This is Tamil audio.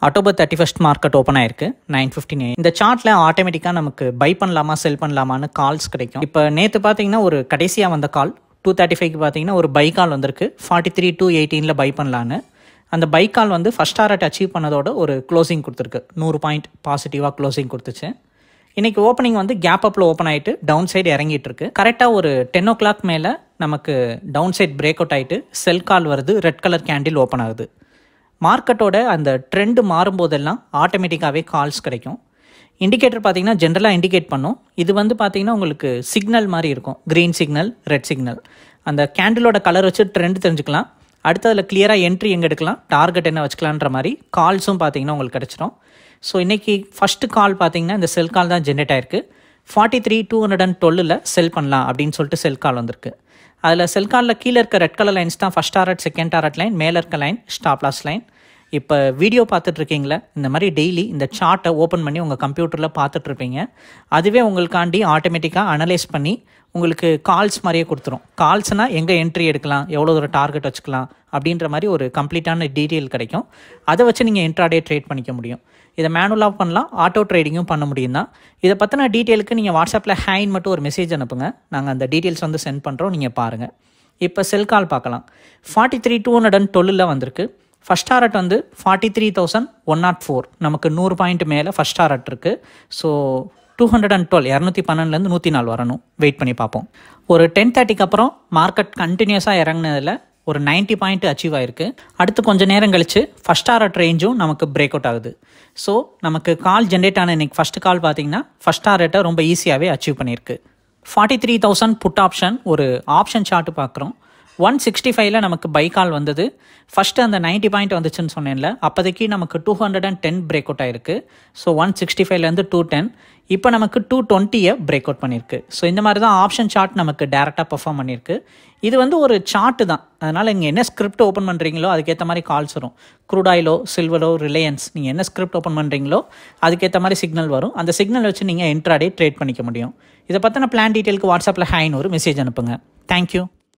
October thirty first market open ஆயிருக்கு நைன் ஃபிஃப்டின் இந்த சார்ட்டில் ஆட்டோமேட்டிக்காக நமக்கு பை பண்ணலாமா செல் பண்ணலாமான்னு கால்ஸ் கிடைக்கும் இப்போ நேற்று பார்த்தீங்கன்னா ஒரு கடைசியாக வந்த கால் டூ தேர்ட்டி ஃபைவ்க்கு பார்த்தீங்கன்னா ஒரு பை கால் வந்திருக்கு ஃபார்ட்டி த்ரீ டூ எயிட்டீனில் பை பண்ணலான்னு அந்த பை கால் வந்து ஃபஸ்ட் டாரட் அச்சீவ் பண்ணதோட ஒரு க்ளோசிங் கொடுத்துருக்கு நூறு பாயிண்ட் பாசிட்டிவாக க்ளோசிங் கொடுத்துச்சு இன்னைக்கு ஓப்பனிங் வந்து கேப் அப்பில் ஓப்பன் ஆகிட்டு டவுன் சைடு இறங்கிட்டு இருக்கு கரெக்டாக ஒரு டென் ஓ கிளாக் மேலே நமக்கு டவுன் சைட் பிரேக் அவுட் ஆகிட்டு செல் கால் வருது ரெட் கலர் கேண்டில் ஓப்பன் ஆகுது மார்க்கெட்டோட அந்த ட்ரெண்டு மாறும்போதெல்லாம் ஆட்டோமேட்டிக்காகவே கால்ஸ் கிடைக்கும் இண்டிகேட்டர் பார்த்தீங்கன்னா ஜென்ரலாக இண்டிகேட் பண்ணும் இது வந்து பார்த்தீங்கன்னா உங்களுக்கு சிக்னல் மாதிரி இருக்கும் க்ரீன் சிக்னல் ரெட் சிக்னல் அந்த கேண்டிலோட கலர் வச்சு ட்ரெண்ட் தெரிஞ்சுக்கலாம் அடுத்து அதில் கிளியராக என்ட்ரி எங்கே எடுக்கலாம் டார்கெட் என்ன வச்சுக்கலான்ற மாதிரி கால்ஸும் பார்த்தீங்கன்னா உங்களுக்கு கிடச்சிரும் ஸோ இன்றைக்கி ஃபஸ்ட்டு கால் பார்த்தீங்கன்னா இந்த செல் கால் தான் ஜென்ரேட் ஆயிருக்கு forty three two hundred and டுவெல்லில் செல் பண்ணலாம் அப்படின்னு சொல்லிட்டு செல் கால் வந்திருக்கு அதில் செல் காலில் கீழே இருக்க ரெட் கலர் லைன்ஸ் தான் first target second target line மேலே இருக்க லைன் ஸ்டாப் லாஸ் லைன் இப்போ வீடியோ பார்த்துட்ருக்கீங்களா இந்த மாதிரி டெய்லி இந்த சார்ட்டை ஓப்பன் பண்ணி உங்கள் கம்ப்யூட்டரில் பார்த்துட்ருப்பீங்க அதுவே உங்களுக்காண்டி ஆட்டோமேட்டிக்காக அனலைஸ் பண்ணி உங்களுக்கு கால்ஸ் மாதிரியே கொடுத்துரும் கால்ஸ்னால் எங்கே என்ட்ரி எடுக்கலாம் எவ்வளோ ஒரு டார்கெட் வச்சுக்கலாம் அப்படின்ற மாதிரி ஒரு கம்ப்ளீட்டான டீட்டெயில் கிடைக்கும் அதை வச்சு நீங்கள் இன்ட்ராடே ட்ரேட் பண்ணிக்க முடியும் இதை மேனுவலாக பண்ணலாம் ஆட்டோ ட்ரேடிங்கும் பண்ண முடியும் தான் இதை பற்றின டீட்டெயிலுக்கு நீங்கள் வாட்ஸ்அப்பில் ஹேன் மட்டும் ஒரு மெசேஜ் அனுப்புங்க நாங்கள் அந்த டீட்டெயில்ஸ் வந்து சென்ட் பண்ணுறோம் நீங்கள் பாருங்கள் இப்போ செல் கால் பார்க்கலாம் forty three two hundred and டுவெல்லில் வந்திருக்கு ஃபஸ்ட் டாரட் வந்து forty three thousand one naught four நமக்கு நூறு பாயிண்ட் மேலே ஃபஸ்ட் டாரட் இருக்குது so two hundred and twelve இரநூத்தி பன்னெண்டுலேருந்து நூற்றி நாலு வரணும் வெயிட் பண்ணி பார்ப்போம் ஒரு டென் தேர்ட்டிக்கு அப்புறம் மார்க்கெட் கண்டினியூஸாக இறங்குனதில் ஒரு நைன்ட்டி பாயிண்ட் அச்சீவ் ஆயிருக்கு அடுத்து கொஞ்சம் நேரம் கழிச்சு ஃபஸ்ட் டாரட் ரேஞ்சும் நமக்கு பிரேக் அவுட் ஆகுது ஸோ நமக்கு கால் ஜென்ரேட் ஆன இன்னைக்கு ஃபஸ்ட்டு கால் பார்த்தீங்கன்னா ஃபஸ்ட் டாரட்டை ரொம்ப ஈஸியாகவே அச்சீவ் பண்ணியிருக்கு forty three thousand put option ஒரு ஆப்ஷன் சார்ட்டு பார்க்குறோம் ஒன் சிக்ஸ்டி ஃபைவ்ல நமக்கு பை கால் வந்தது ஃபஸ்ட்டு அந்த நைன்ட்டி பாயிண்ட் வந்துச்சுன்னு சொன்னேன்ல அப்போதைக்கு நமக்கு two hundred and ten break out ஆயிருக்கு ஸோ ஒன் சிக்ஸ்டி ஃபைவ்லேருந்து டூ டென் இப்போ நமக்கு டூ டுவெண்ட்டியை பிரேக் அவுட் பண்ணியிருக்கு ஸோ இந்த மாதிரி தான் ஆப்ஷன் சார்ட் நமக்கு டேரெக்டாக பெர்ஃபார்ம் பண்ணியிருக்கு இது வந்து ஒரு சார்ட்டு தான் அதனால் நீங்கள் என்ன ஸ்கிரிப்ட் ஓப்பன் பண்ணுறீங்களோ அதுக்கேற்ற மாதிரி கால்ஸ் வரும் க்ரூடாயிலோ சில்வரோ ரிலையன்ஸ் நீங்கள் என்ன ஸ்கிரிப்ட் ஓப்பன் பண்ணுறீங்களோ அதுக்கேற்ற மாதிரி சிக்னல் வரும் அந்த சிக்னல் வச்சு நீங்கள் இன்ட்ராடே ட்ரேட் பண்ணிக்க முடியும் இதை பற்றின பிளான் டீட்டெயிலுக்கு வாட்ஸ்அப்பில் ஹைன்னு ஒரு மெசேஜ் அனுப்புங்க தேங்க்யூ